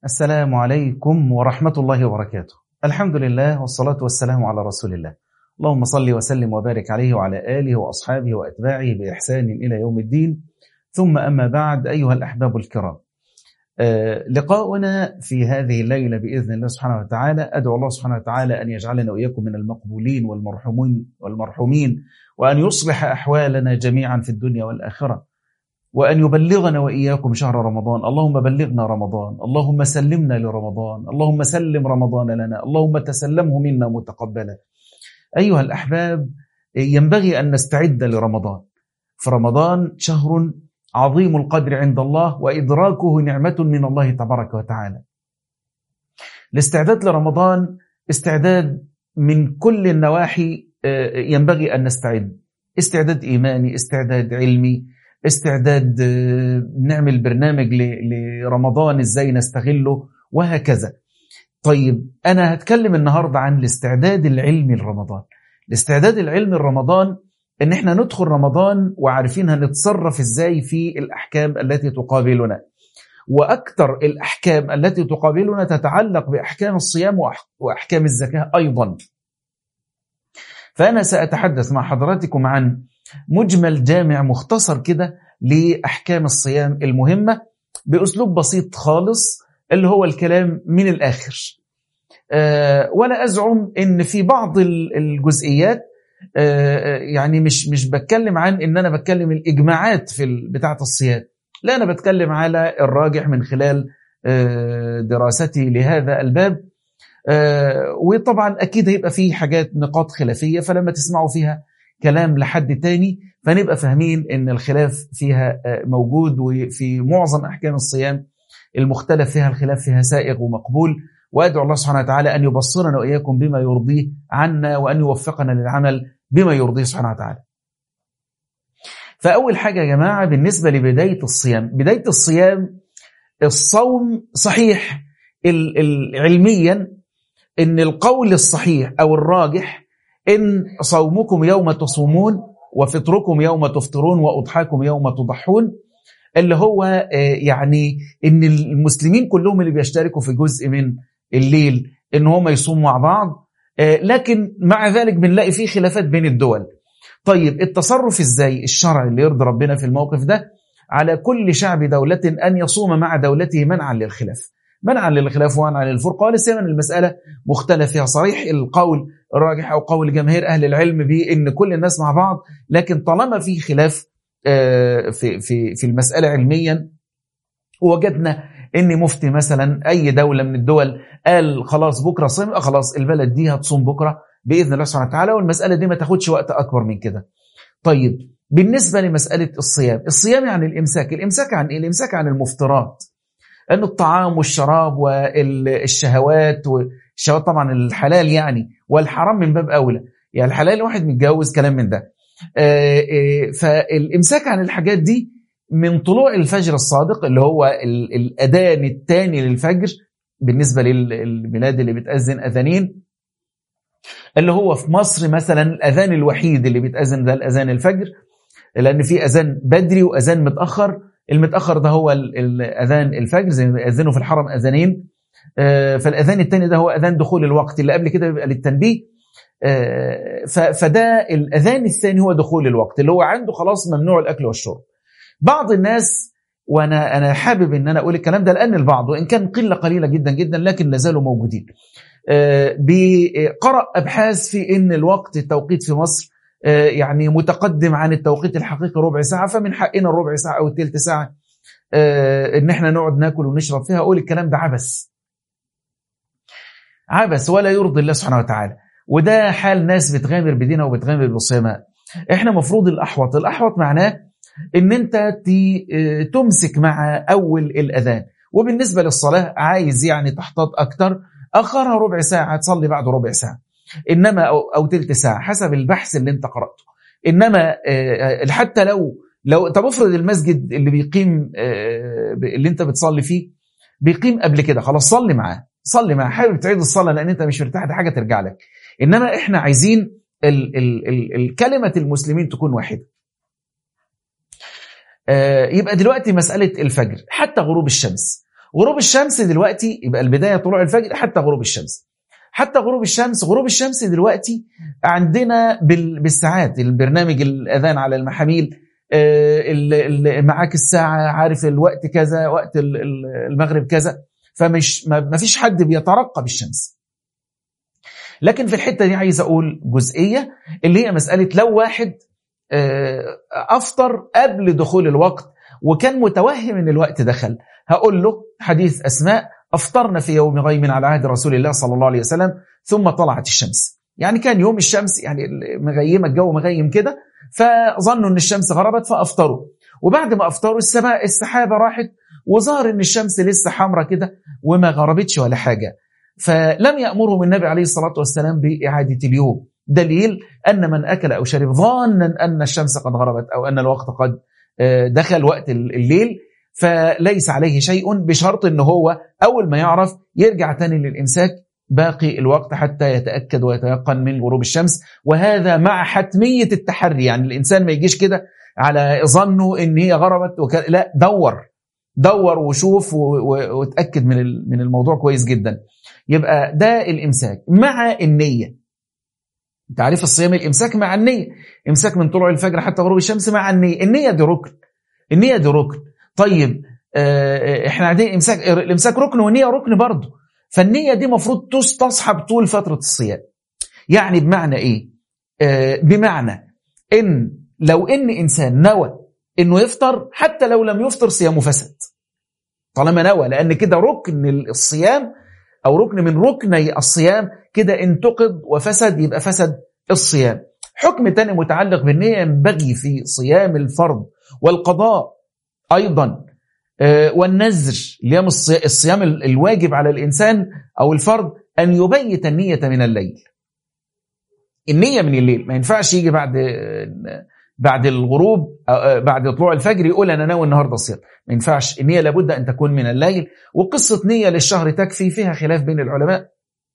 السلام عليكم ورحمة الله وبركاته الحمد لله والصلاة والسلام على رسول الله اللهم صل وسلم وبارك عليه وعلى آله وأصحابه وأتباعه بإحسان إلى يوم الدين ثم أما بعد أيها الأحباب الكرام آه لقاؤنا في هذه الليلة بإذن الله سبحانه وتعالى أدعو الله سبحانه وتعالى أن يجعلنا وإياكم من المقبولين والمرحومين والمرحومين وأن يصلح أحوالنا جميعا في الدنيا والآخرة وأن يبلغنا وإياكم شهر رمضان اللهم بلغنا رمضان اللهم سلمنا لرمضان اللهم سلم رمضان لنا اللهم تسلمه منا متقبلا أيها الأحباب ينبغي أن نستعد لرمضان فرمضان شهر عظيم القدر عند الله وإدراكه نعمة من الله تبارك وتعالى الاستعداد لرمضان استعداد من كل النواحي ينبغي أن نستعد استعداد إيماني استعداد علمي استعداد نعمل برنامج لرمضان ازاي نستغله وهكذا طيب انا هتكلم النهارده عن الاستعداد العلمي لرمضان الاستعداد العلمي لرمضان ان احنا ندخل رمضان وعارفين هنتصرف ازاي في الاحكام التي تقابلنا واكثر الاحكام التي تقابلنا تتعلق باحكام الصيام واحكام الزكاه ايضا فانا ساتحدث مع حضراتكم عن مجمل جامع مختصر كده لأحكام الصيام المهمة بأسلوب بسيط خالص اللي هو الكلام من الآخر أه ولا أزعم أن في بعض الجزئيات أه يعني مش مش بتكلم عن ان انا بتكلم الاجماعات في بتاعه الصيام لا انا بتكلم على الراجح من خلال أه دراستي لهذا الباب وطبعا اكيد هيبقى في حاجات نقاط خلافيه فلما تسمعوا فيها كلام لحد تاني فنبقى فاهمين ان الخلاف فيها موجود وفي معظم احكام الصيام المختلف فيها الخلاف فيها سائغ ومقبول وادعو الله سبحانه وتعالى ان يبصرنا واياكم بما يرضيه عنا وان يوفقنا للعمل بما يرضيه سبحانه وتعالى. فاول حاجه يا جماعه بالنسبه لبدايه الصيام، بدايه الصيام الصوم صحيح علميا ان القول الصحيح او الراجح إن صومكم يوم تصومون وفطركم يوم تفطرون وأضحاكم يوم تضحون اللي هو يعني إن المسلمين كلهم اللي بيشتركوا في جزء من الليل إن هم يصوموا مع بعض لكن مع ذلك بنلاقي فيه خلافات بين الدول طيب التصرف إزاي الشرع اللي يرضي ربنا في الموقف ده على كل شعب دولة أن يصوم مع دولته منعا للخلاف منعا للخلاف ومنعا للفرقه ولا سيما المساله مختلف فيها صحيح القول الراجح او قول جماهير اهل العلم بان كل الناس مع بعض لكن طالما في خلاف في في في المساله علميا وجدنا ان مفتي مثلا اي دوله من الدول قال خلاص بكره صيام خلاص البلد دي هتصوم بكره باذن الله سبحانه وتعالى والمساله دي ما تاخدش وقت اكبر من كده. طيب بالنسبه لمساله الصيام، الصيام يعني الامساك، الامساك عن ايه؟ الامساك عن المفطرات. أن الطعام والشراب والشهوات والشهوات طبعا الحلال يعني والحرام من باب أولى يعني الحلال واحد متجوز كلام من ده فالإمساك عن الحاجات دي من طلوع الفجر الصادق اللي هو الأذان الثاني للفجر بالنسبة للبلاد اللي بتأذن أذانين اللي هو في مصر مثلا الأذان الوحيد اللي بيتأذن ده الأذان الفجر لأن في أذان بدري وأذان متأخر المتاخر ده هو الاذان الفجر زي ما بيأذنوا في الحرم اذانين فالاذان الثاني ده هو اذان دخول الوقت اللي قبل كده بيبقى للتنبيه فده الاذان الثاني هو دخول الوقت اللي هو عنده خلاص ممنوع الاكل والشرب بعض الناس وانا انا حابب ان انا اقول الكلام ده لان البعض وان كان قله قليله جدا جدا لكن لا زالوا موجودين قرأ ابحاث في ان الوقت التوقيت في مصر يعني متقدم عن التوقيت الحقيقي ربع ساعة فمن حقنا الربع ساعة أو الثلث ساعة إن احنا نقعد ناكل ونشرب فيها أقول الكلام ده عبث عبث ولا يرضي الله سبحانه وتعالى وده حال ناس بتغامر بدينها وبتغامر بالصياماء احنا مفروض الأحوط الأحوط معناه ان انت تمسك مع أول الأذان وبالنسبة للصلاة عايز يعني تحتاط أكتر أخرها ربع ساعة تصلي بعد ربع ساعة انما او او تلت ساعه حسب البحث اللي انت قراته انما حتى لو لو طب افرض المسجد اللي بيقيم اللي انت بتصلي فيه بيقيم قبل كده خلاص صلي معاه صلي معاه حابب تعيد الصلاه لان انت مش مرتاح دي حاجه ترجع لك انما احنا عايزين ال ال ال الكلمه المسلمين تكون واحده يبقى دلوقتي مساله الفجر حتى غروب الشمس غروب الشمس دلوقتي يبقى البدايه طلوع الفجر حتى غروب الشمس حتى غروب الشمس غروب الشمس دلوقتي عندنا بالساعات البرنامج الاذان على المحاميل معاك الساعه عارف الوقت كذا وقت المغرب كذا فمش ما فيش حد بيترقب الشمس لكن في الحته دي عايز اقول جزئيه اللي هي مساله لو واحد افطر قبل دخول الوقت وكان متوهم ان الوقت دخل هقول له حديث اسماء افطرنا في يوم غيم على عهد رسول الله صلى الله عليه وسلم ثم طلعت الشمس يعني كان يوم الشمس يعني مغيمه الجو مغيم كده فظنوا ان الشمس غربت فافطروا وبعد ما افطروا السماء السحابه راحت وظهر ان الشمس لسه حمراء كده وما غربتش ولا حاجه فلم يامرهم النبي عليه الصلاه والسلام باعاده اليوم دليل ان من اكل او شرب ظانا ان الشمس قد غربت او ان الوقت قد دخل وقت الليل فليس عليه شيء بشرط ان هو اول ما يعرف يرجع تاني للامساك باقي الوقت حتى يتاكد ويتيقن من غروب الشمس وهذا مع حتميه التحري يعني الانسان ما يجيش كده على ظنه ان هي غربت وك... لا دور دور وشوف وتاكد من من الموضوع كويس جدا يبقى ده الامساك مع النيه تعريف الصيام الامساك مع النيه امساك من طلوع الفجر حتى غروب الشمس مع النيه النيه دي ركن النيه دي ركن طيب احنا قاعدين امساك الامساك ركن والنيه ركن برضه فالنيه دي المفروض تصحب طول فتره الصيام يعني بمعنى ايه آه بمعنى ان لو ان انسان نوى انه يفطر حتى لو لم يفطر صيامه فسد طالما نوى لان كده ركن الصيام او ركن من ركني الصيام كده انتقد وفسد يبقى فسد الصيام حكم تاني متعلق بالنية ينبغي في صيام الفرض والقضاء أيضا والنذر اللي هي الصيام الواجب على الإنسان أو الفرض أن يبيت النية من الليل النية من الليل ما ينفعش يجي بعد بعد الغروب بعد طلوع الفجر يقول أنا ناوي النهاردة صيام ما ينفعش النية لابد أن تكون من الليل وقصة نية للشهر تكفي فيها خلاف بين العلماء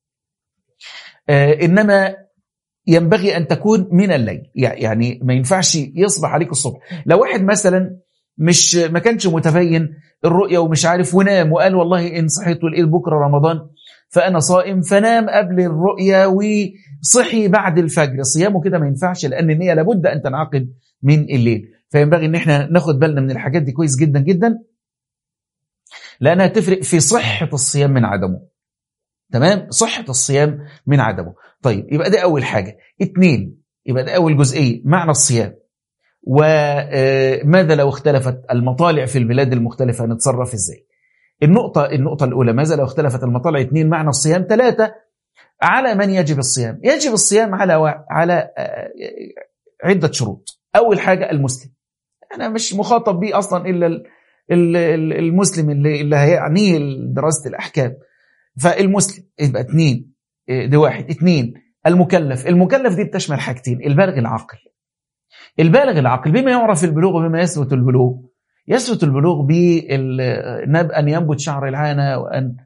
إنما ينبغي أن تكون من الليل يعني ما ينفعش يصبح عليك الصبح لو واحد مثلا مش ما كانش متبين الرؤية ومش عارف ونام وقال والله إن صحيت ولقيت بكرة رمضان فأنا صائم فنام قبل الرؤية وصحي بعد الفجر صيامه كده ما ينفعش لأن النية لابد أن تنعقد من الليل فينبغي ان احنا ناخد بالنا من الحاجات دي كويس جدا جدا لانها تفرق في صحه الصيام من عدمه تمام صحه الصيام من عدمه طيب يبقى ده اول حاجه اتنين يبقى ده اول جزئيه معنى الصيام وماذا لو اختلفت المطالع في البلاد المختلفه نتصرف ازاي النقطه النقطه الاولى ماذا لو اختلفت المطالع اثنين معنى الصيام ثلاثه على من يجب الصيام يجب الصيام على و... على عده شروط اول حاجه المسلم انا مش مخاطب بيه اصلا الا المسلم اللي اللي هيعنيه دراسه الاحكام فالمسلم يبقى اثنين دي واحد اثنين المكلف المكلف دي بتشمل حاجتين البالغ العاقل البالغ العاقل بما يعرف البلوغ وبما يثبت البلوغ يثبت البلوغ بأن ينبت شعر العانة وأن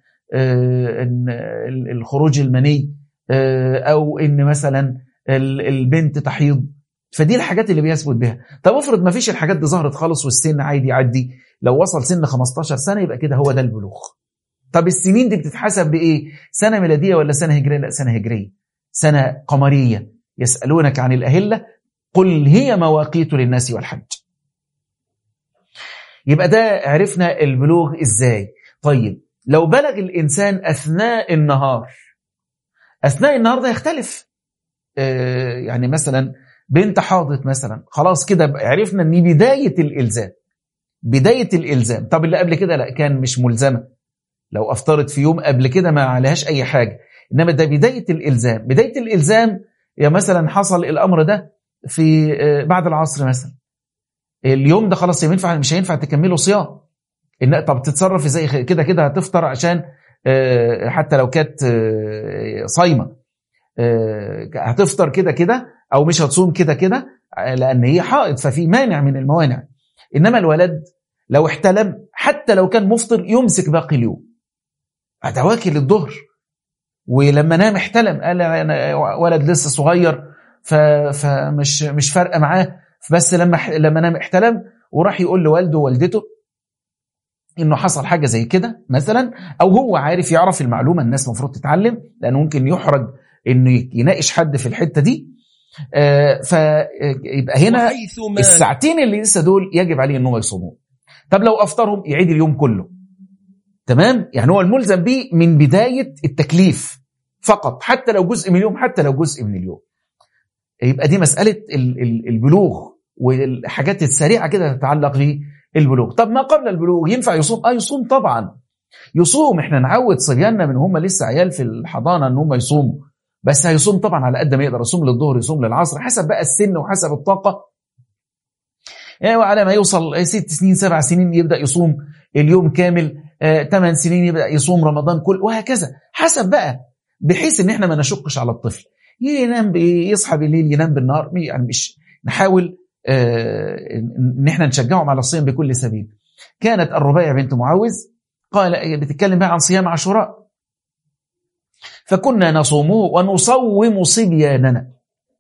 الخروج المني أو أن مثلا البنت تحيض فدي الحاجات اللي بيثبت بها طب افرض ما فيش الحاجات دي ظهرت خالص والسن عادي يعدي لو وصل سن 15 سنه يبقى كده هو ده البلوغ طب السنين دي بتتحسب بايه سنه ميلاديه ولا سنه هجريه لا سنه هجريه سنه قمريه يسالونك عن الاهله قل هي مواقيت للناس والحج يبقى ده عرفنا البلوغ ازاي طيب لو بلغ الانسان اثناء النهار اثناء النهار ده يختلف آه يعني مثلا بنت حاضت مثلا خلاص كده عرفنا ان بدايه الالزام بدايه الالزام طب اللي قبل كده لا كان مش ملزمه لو افطرت في يوم قبل كده ما عليهاش اي حاجه انما ده بدايه الالزام بدايه الالزام يا مثلا حصل الامر ده في بعد العصر مثلا اليوم ده خلاص ينفع مش هينفع تكمله صيام ان طب تتصرف ازاي كده كده هتفطر عشان حتى لو كانت صايمه هتفطر كده كده او مش هتصوم كده كده لان هي حائض ففي مانع من الموانع انما الولد لو احتلم حتى لو كان مفطر يمسك باقي اليوم هتواكل الظهر ولما نام احتلم قال انا ولد لسه صغير فمش مش فارقه معاه بس لما لما نام احتلم وراح يقول لوالده ووالدته انه حصل حاجه زي كده مثلا او هو عارف يعرف المعلومه الناس المفروض تتعلم لانه ممكن يحرج انه يناقش حد في الحته دي آه فيبقى هنا الساعتين اللي لسه دول يجب عليه انهم يصوموا طب لو افطرهم يعيد اليوم كله تمام يعني هو الملزم به من بدايه التكليف فقط حتى لو جزء من اليوم حتى لو جزء من اليوم يبقى دي مساله البلوغ والحاجات السريعه كده تتعلق بالبلوغ طب ما قبل البلوغ ينفع يصوم اه يصوم طبعا يصوم احنا نعود صبياننا من هم لسه عيال في الحضانه ان هم يصوموا بس هيصوم طبعا على قد ما يقدر يصوم للظهر يصوم للعصر حسب بقى السن وحسب الطاقه يعني وعلى ما يوصل ست سنين سبع سنين يبدا يصوم اليوم كامل ثمان سنين يبدا يصوم رمضان كل وهكذا حسب بقى بحيث ان احنا ما نشقش على الطفل ينام يصحى بالليل ينام بالنهار يعني مش نحاول ان احنا نشجعهم على الصيام بكل سبيل كانت الربيع بنت معوذ قال بتتكلم بقى عن صيام عاشوراء فكنا نصومه ونصوم صبياننا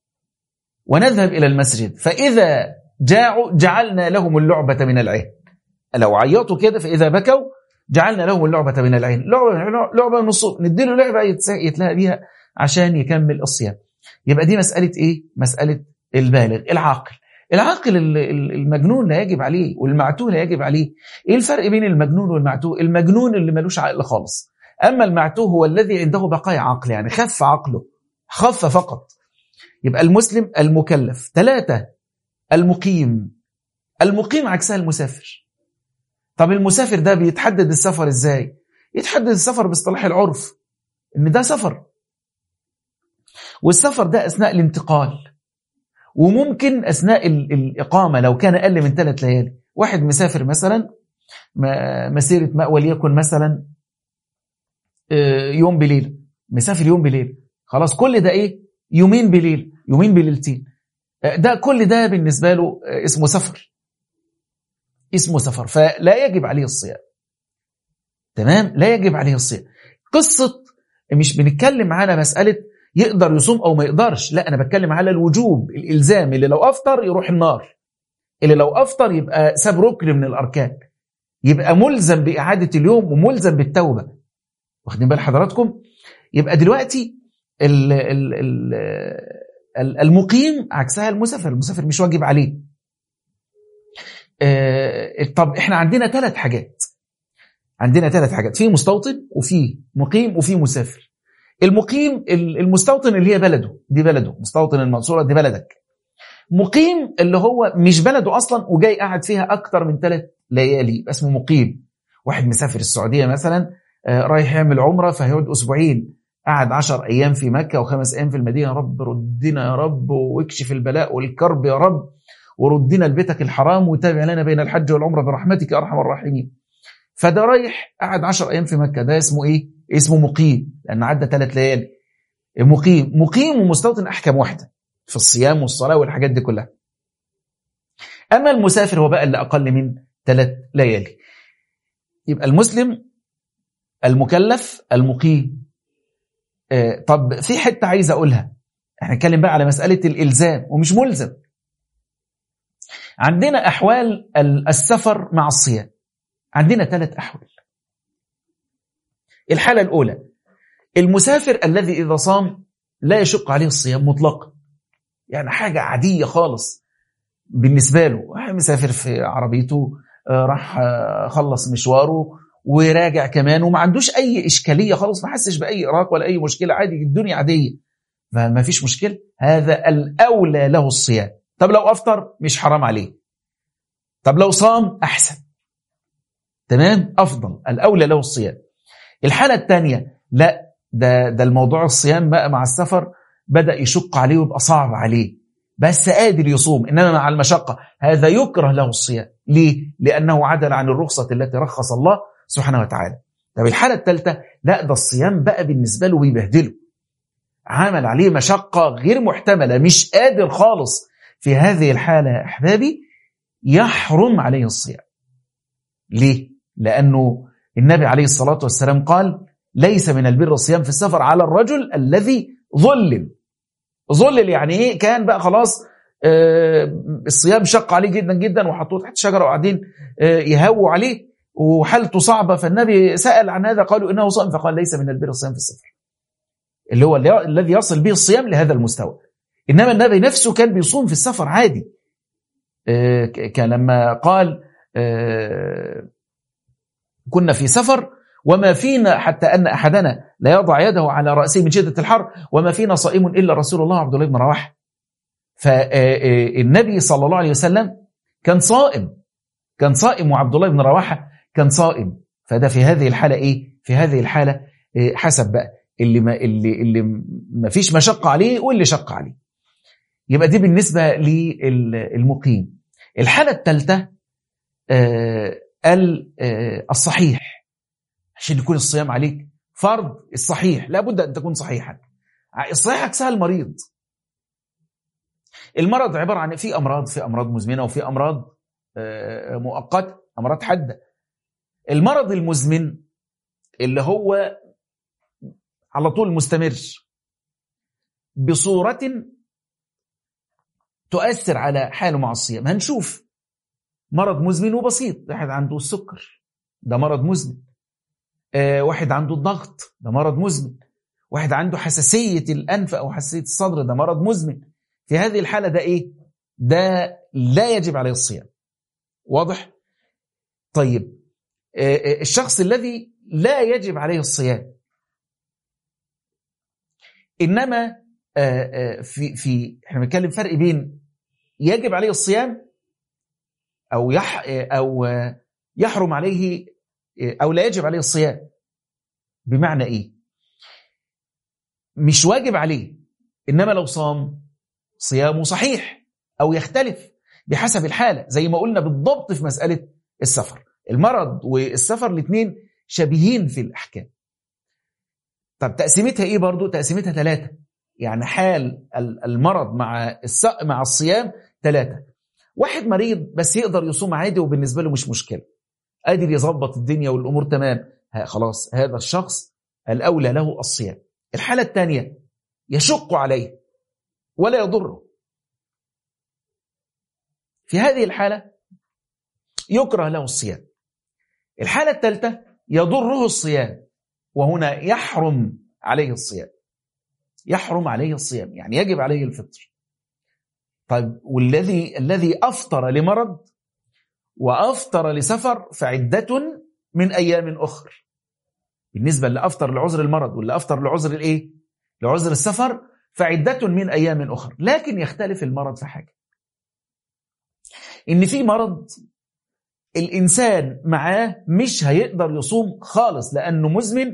ونذهب الى المسجد فاذا جاعوا جعلنا لهم اللعبه من العين لو عيطوا كده فاذا بكوا جعلنا لهم اللعبه من العين لعبه لعبه من الصوت نديله لعبه يتلاقى بيها عشان يكمل الصيام يبقى دي مساله ايه مساله البالغ العاقل العاقل المجنون لا يجب عليه والمعتوه لا يجب عليه ايه الفرق بين المجنون والمعتوه المجنون اللي ملوش عقل خالص اما المعتوه هو الذي عنده بقايا عقل يعني خف عقله خف فقط يبقى المسلم المكلف ثلاثة المقيم المقيم عكسها المسافر طب المسافر ده بيتحدد السفر ازاي يتحدد السفر باصطلاح العرف ان ده سفر والسفر ده اثناء الانتقال وممكن اثناء الاقامه لو كان اقل من ثلاث ليالي واحد مسافر مثلا مسيره ماء وليكن مثلا يوم بليل مسافر يوم بليل خلاص كل ده ايه يومين بليل يومين بليلتين ده كل ده بالنسبه له اسمه سفر اسمه سفر فلا يجب عليه الصيام تمام لا يجب عليه الصيام قصه مش بنتكلم على مساله يقدر يصوم او ما يقدرش لا انا بتكلم على الوجوب الالزام اللي لو افطر يروح النار اللي لو افطر يبقى ساب ركن من الاركان يبقى ملزم باعاده اليوم وملزم بالتوبه واخدين بال حضراتكم يبقى دلوقتي ال ال ال المقيم عكسها المسافر المسافر مش واجب عليه آه طب احنا عندنا ثلاث حاجات عندنا ثلاث حاجات في مستوطن وفي مقيم وفي مسافر المقيم المستوطن اللي هي بلده دي بلده مستوطن المنصورة دي بلدك مقيم اللي هو مش بلده أصلا وجاي قاعد فيها أكتر من ثلاث ليالي اسمه مقيم واحد مسافر السعودية مثلا رايح يعمل عمرة فهيقعد أسبوعين قعد عشر أيام في مكة وخمس أيام في المدينة رب ردنا يا رب واكشف البلاء والكرب يا رب وردنا لبيتك الحرام وتابع لنا بين الحج والعمرة برحمتك يا أرحم الراحمين فده رايح قعد عشر أيام في مكة ده اسمه إيه؟ اسمه مقيم لأن عدى ثلاث ليالي مقيم مقيم ومستوطن أحكام واحدة في الصيام والصلاة والحاجات دي كلها أما المسافر هو بقى اللي أقل من ثلاث ليالي يبقى المسلم المكلف المقيم آه طب في حتة عايز أقولها احنا نتكلم بقى على مسألة الإلزام ومش ملزم عندنا أحوال السفر مع الصيام عندنا ثلاث أحوال الحالة الأولى المسافر الذي إذا صام لا يشق عليه الصيام مطلقا يعني حاجة عادية خالص بالنسبة له مسافر في عربيته راح خلص مشواره وراجع كمان وما عندوش أي إشكالية خالص ما حسش بأي إراق ولا أي مشكلة عادي الدنيا عادية فما فيش مشكلة هذا الأولى له الصيام طب لو أفطر مش حرام عليه طب لو صام أحسن تمام أفضل الأولى له الصيام الحالة الثانية لا ده ده الموضوع الصيام بقى مع السفر بدأ يشق عليه ويبقى صعب عليه بس قادر يصوم إنما مع المشقة هذا يكره له الصيام ليه؟ لأنه عدل عن الرخصة التي رخص الله سبحانه وتعالى طب الحالة الثالثة لا ده الصيام بقى بالنسبة له بيبهدله عمل عليه مشقة غير محتملة مش قادر خالص في هذه الحالة يا أحبابي يحرم عليه الصيام ليه؟ لأنه النبي عليه الصلاة والسلام قال ليس من البر الصيام في السفر على الرجل الذي ظلم ظلل يعني ايه كان بقى خلاص آه الصيام شق عليه جدا جدا وحطوه تحت شجره وقاعدين آه يهووا عليه وحالته صعبة فالنبي سأل عن هذا قالوا إنه صائم فقال ليس من البر الصيام في السفر اللي هو الذي يصل به الصيام لهذا المستوى إنما النبي نفسه كان بيصوم في السفر عادي كان لما قال كنا في سفر وما فينا حتى أن أحدنا لا يضع يده على رأسه من شدة الحر وما فينا صائم إلا رسول الله عبد الله بن رواحه فالنبي صلى الله عليه وسلم كان صائم كان صائم وعبد الله بن رواحه كان صائم فده في هذه الحالة إيه؟ في هذه الحالة إيه حسب بقى اللي ما اللي اللي ما فيش مشقة عليه واللي شق عليه يبقى دي بالنسبة للمقيم الحالة الثالثة آه آه الصحيح عشان يكون الصيام عليك فرض الصحيح لابد أن تكون صحيحا الصحيح عكسها المريض المرض عبارة عن في أمراض في أمراض مزمنة وفي أمراض آه مؤقتة أمراض حادة المرض المزمن اللي هو على طول مستمر بصورة تؤثر على حاله مع الصيام هنشوف مرض مزمن وبسيط واحد عنده السكر ده مرض مزمن آه واحد عنده الضغط ده مرض مزمن واحد عنده حساسية الأنف أو حساسية الصدر ده مرض مزمن في هذه الحالة ده إيه؟ ده لا يجب عليه الصيام واضح؟ طيب آه الشخص الذي لا يجب عليه الصيام إنما آه في في احنا بنتكلم فرق بين يجب عليه الصيام أو يح أو يحرم عليه أو لا يجب عليه الصيام بمعنى إيه؟ مش واجب عليه إنما لو صام صيامه صحيح أو يختلف بحسب الحالة زي ما قلنا بالضبط في مسألة السفر المرض والسفر الاثنين شبيهين في الأحكام طب تقسيمتها إيه برضو؟ تقسيمتها ثلاثة يعني حال المرض مع مع الصيام ثلاثة واحد مريض بس يقدر يصوم عادي وبالنسبة له مش مشكلة قادر يظبط الدنيا والأمور تمام خلاص هذا الشخص الأولى له الصيام الحالة الثانية يشق عليه ولا يضره في هذه الحالة يكره له الصيام الحالة الثالثة يضره الصيام وهنا يحرم عليه الصيام يحرم عليه الصيام يعني يجب عليه الفطر طيب والذي الذي افطر لمرض وافطر لسفر فعده من ايام اخر بالنسبه اللي افطر لعذر المرض واللي افطر لعذر الايه لعذر السفر فعده من ايام اخر لكن يختلف المرض في حاجه ان في مرض الانسان معاه مش هيقدر يصوم خالص لانه مزمن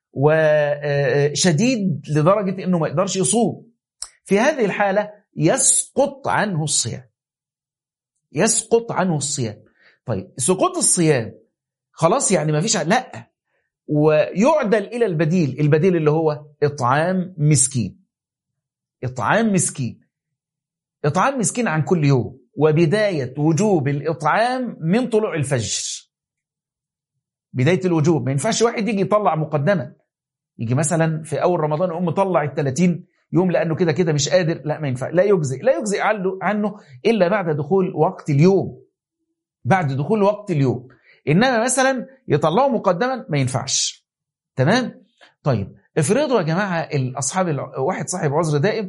وشديد لدرجه انه ما يقدرش يصوم في هذه الحاله يسقط عنه الصيام يسقط عنه الصيام طيب سقوط الصيام خلاص يعني ما فيش لا ويعدل الى البديل البديل اللي هو اطعام مسكين اطعام مسكين اطعام مسكين عن كل يوم وبدايه وجوب الاطعام من طلوع الفجر بدايه الوجوب ما ينفعش واحد يجي يطلع مقدمه يجي مثلا في اول رمضان يقوم مطلع ال 30 يوم لانه كده كده مش قادر لا ما ينفع لا يجزئ لا يجزئ عنه عنه الا بعد دخول وقت اليوم بعد دخول وقت اليوم انما مثلا يطلعوا مقدما ما ينفعش تمام طيب افرضوا يا جماعه الاصحاب واحد صاحب عذر دائم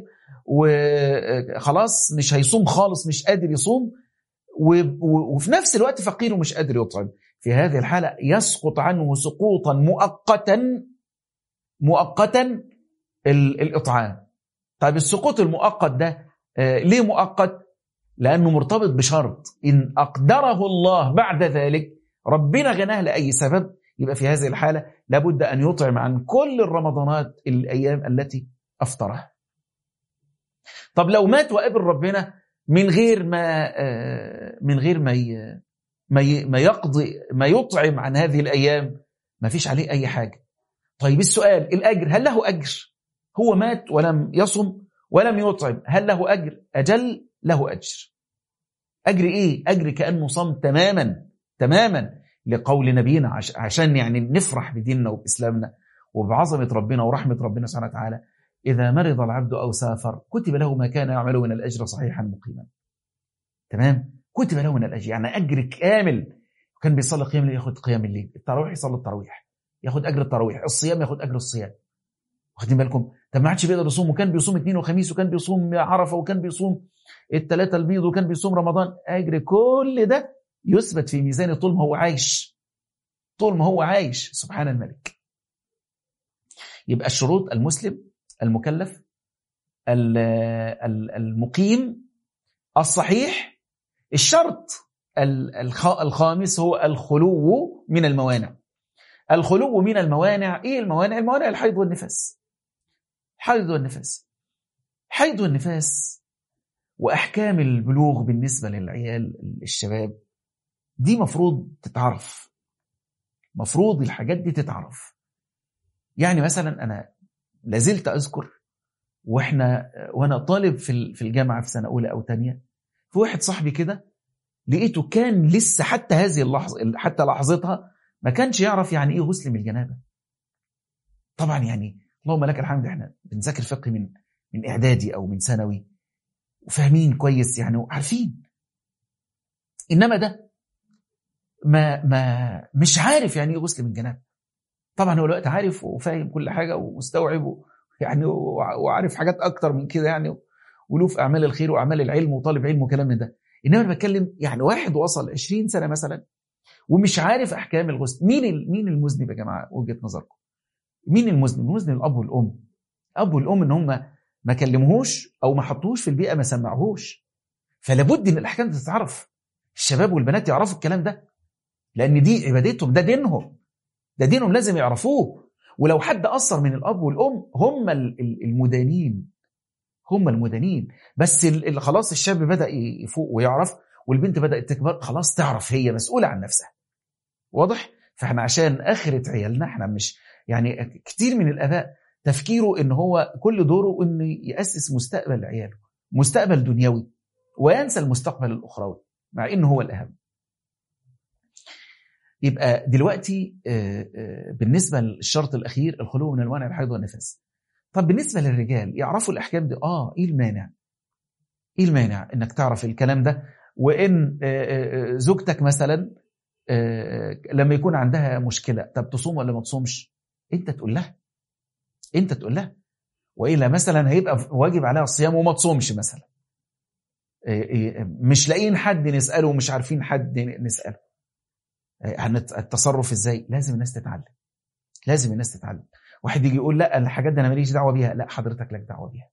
وخلاص مش هيصوم خالص مش قادر يصوم وفي نفس الوقت فقير ومش قادر يطعم في هذه الحاله يسقط عنه سقوطا مؤقتا مؤقتا الاطعام طيب السقوط المؤقت ده آه ليه مؤقت لانه مرتبط بشرط ان اقدره الله بعد ذلك ربنا غناه لاي سبب يبقى في هذه الحاله لابد ان يطعم عن كل الرمضانات الايام التي افطرها طب لو مات وقابل ربنا من غير ما آه من غير ما ما ما يقضي ما يطعم عن هذه الايام ما فيش عليه اي حاجه طيب السؤال الاجر هل له اجر هو مات ولم يصم ولم يطعم هل له أجر أجل له أجر أجر إيه أجر كأنه صام تماما تماما لقول نبينا عشان يعني نفرح بديننا وبإسلامنا وبعظمة ربنا ورحمة ربنا سبحانه وتعالى إذا مرض العبد أو سافر كتب له ما كان يعمله من الأجر صحيحا مقيما تمام كتب له من الأجر يعني أجر كامل كان بيصلي قيام الليل ياخد قيام الليل التراويح يصلي التراويح ياخد اجر التراويح الصيام ياخد اجر الصيام واخدين بالكم طب ما عادش بيقدر يصوم وكان بيصوم اثنين وخميس وكان بيصوم عرفه وكان بيصوم الثلاثه البيض وكان بيصوم رمضان اجر كل ده يثبت في ميزانه طول ما هو عايش طول ما هو عايش سبحان الملك يبقى الشروط المسلم المكلف المقيم الصحيح الشرط الخامس هو الخلو من الموانع الخلو من الموانع ايه الموانع الموانع الحيض والنفاس الحيض والنفاس حيض والنفاس واحكام البلوغ بالنسبه للعيال الشباب دي مفروض تتعرف مفروض الحاجات دي تتعرف يعني مثلا انا لازلت اذكر واحنا وانا طالب في في الجامعه في سنه اولى او ثانيه في واحد صاحبي كده لقيته كان لسه حتى هذه اللحظه حتى لحظتها ما كانش يعرف يعني ايه غسل من الجنابه طبعا يعني اللهم لك الحمد احنا بنذاكر فقه من من اعدادي او من ثانوي وفاهمين كويس يعني وعارفين انما ده ما ما مش عارف يعني ايه غسل من الجنابه طبعا هو الوقت عارف وفاهم كل حاجه ومستوعب يعني وعارف حاجات اكتر من كده يعني وله في اعمال الخير واعمال العلم وطالب علم وكلام من ده انما انا بتكلم يعني واحد وصل 20 سنه مثلا ومش عارف احكام الغسل مين مين المذنب يا جماعه وجهه نظركم مين المذنب المذنب الاب والام الاب والام ان هم ما كلموهوش او ما حطوهوش في البيئه ما سمعوهوش فلابد ان الاحكام دي تتعرف الشباب والبنات يعرفوا الكلام ده لان دي عبادتهم ده دينهم ده دينهم لازم يعرفوه ولو حد اثر من الاب والام هم المدانين هم المدانين بس اللي خلاص الشاب بدا يفوق ويعرف والبنت بدات تكبر خلاص تعرف هي مسؤوله عن نفسها واضح فاحنا عشان اخره عيالنا احنا مش يعني كتير من الاباء تفكيره ان هو كل دوره انه ياسس مستقبل لعياله مستقبل دنيوي وينسى المستقبل الاخروي مع انه هو الاهم يبقى دلوقتي بالنسبه للشرط الاخير الخلو من المانع الحيض والنفاس طب بالنسبه للرجال يعرفوا الاحكام دي اه ايه المانع ايه المانع انك تعرف الكلام ده وان زوجتك مثلا لما يكون عندها مشكله طب تصوم ولا ما تصومش انت تقول لها انت تقول لها والا مثلا هيبقى واجب عليها الصيام وما تصومش مثلا مش لاقيين حد نساله ومش عارفين حد نساله التصرف ازاي لازم الناس تتعلم لازم الناس تتعلم واحد يجي يقول لا الحاجات دي انا ماليش دعوه بيها لا حضرتك لك دعوه بيها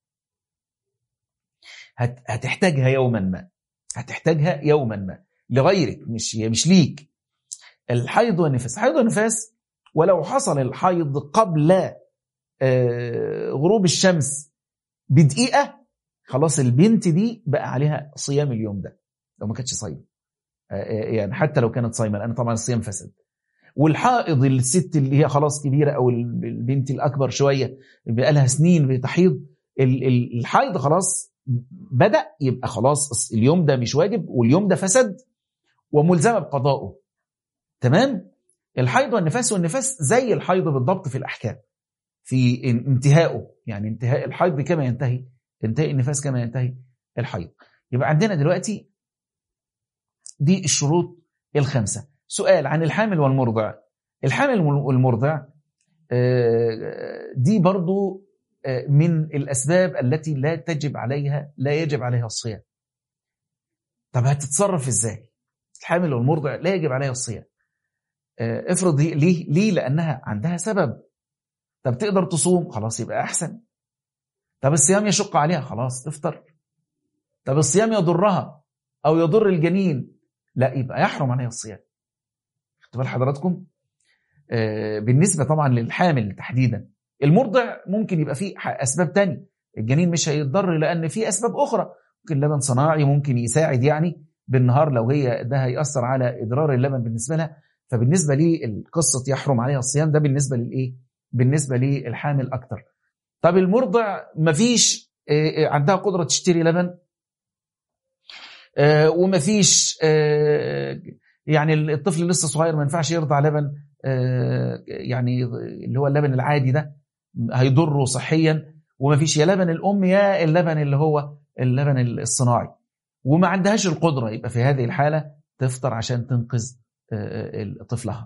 هت... هتحتاجها يوما ما هتحتاجها يوما ما لغيرك مش مش ليك الحيض والنفاس الحيض والنفاس ولو حصل الحيض قبل غروب الشمس بدقيقه خلاص البنت دي بقى عليها صيام اليوم ده لو ما كانتش صايمه يعني حتى لو كانت صايمه لان طبعا الصيام فسد والحائض الست اللي هي خلاص كبيره او البنت الاكبر شويه بقى لها سنين بتحيض الحيض خلاص بدا يبقى خلاص اليوم ده مش واجب واليوم ده فسد وملزمه بقضائه تمام الحيض والنفاس والنفاس زي الحيض بالضبط في الاحكام في انتهائه يعني انتهاء الحيض كما ينتهي انتهاء النفاس كما ينتهي الحيض يبقى عندنا دلوقتي دي الشروط الخمسه سؤال عن الحامل والمرضع الحامل والمرضع دي برضو من الأسباب التي لا تجب عليها لا يجب عليها الصيام طب هتتصرف ازاي الحامل والمرضع لا يجب عليها الصيام افرض ليه ليه لانها عندها سبب طب تقدر تصوم خلاص يبقى احسن طب الصيام يشق عليها خلاص تفطر طب الصيام يضرها او يضر الجنين لا يبقى يحرم عليها الصيام خدتوا بال حضراتكم آه بالنسبه طبعا للحامل تحديدا المرضع ممكن يبقى فيه اسباب تانية الجنين مش هيتضر لان في اسباب اخرى ممكن لبن صناعي ممكن يساعد يعني بالنهار لو هي ده هيأثر على اضرار اللبن بالنسبه لها فبالنسبه لي القصه يحرم عليها الصيام ده بالنسبه للايه بالنسبه للحامل اكتر طب المرضع مفيش آه عندها قدره تشتري لبن آه ومفيش آه يعني الطفل لسه صغير ما ينفعش يرضع لبن يعني اللي هو اللبن العادي ده هيضره صحيا وما فيش يا لبن الام يا اللبن اللي هو اللبن الصناعي وما عندهاش القدره يبقى في هذه الحاله تفطر عشان تنقذ طفلها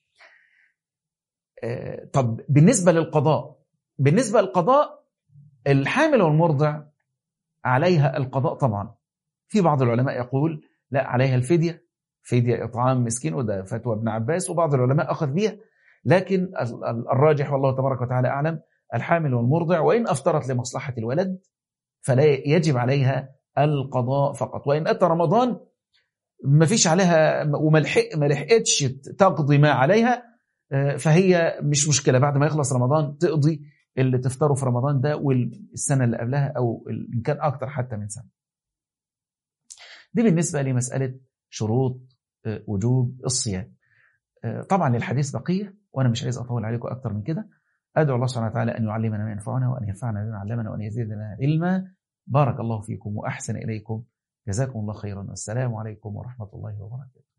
طب بالنسبة للقضاء بالنسبة للقضاء الحامل والمرضع عليها القضاء طبعا في بعض العلماء يقول لا عليها الفدية فدية إطعام مسكين وده فتوى ابن عباس وبعض العلماء أخذ بها لكن الراجح والله تبارك وتعالى أعلم الحامل والمرضع وإن أفطرت لمصلحة الولد فلا يجب عليها القضاء فقط وإن أتى رمضان ما فيش عليها وما لحقتش تقضي ما عليها فهي مش مشكلة بعد ما يخلص رمضان تقضي اللي تفطره في رمضان ده والسنة اللي قبلها أو إن كان أكتر حتى من سنة دي بالنسبة لمسألة شروط وجوب الصيام طبعا للحديث بقية وأنا مش عايز أطول عليكم أكتر من كده أدعو الله سبحانه وتعالى أن يعلمنا ما ينفعنا وأن ينفعنا بما علمنا وأن يزيدنا علما بارك الله فيكم وأحسن إليكم جزاكم الله خيرا والسلام عليكم ورحمة الله وبركاته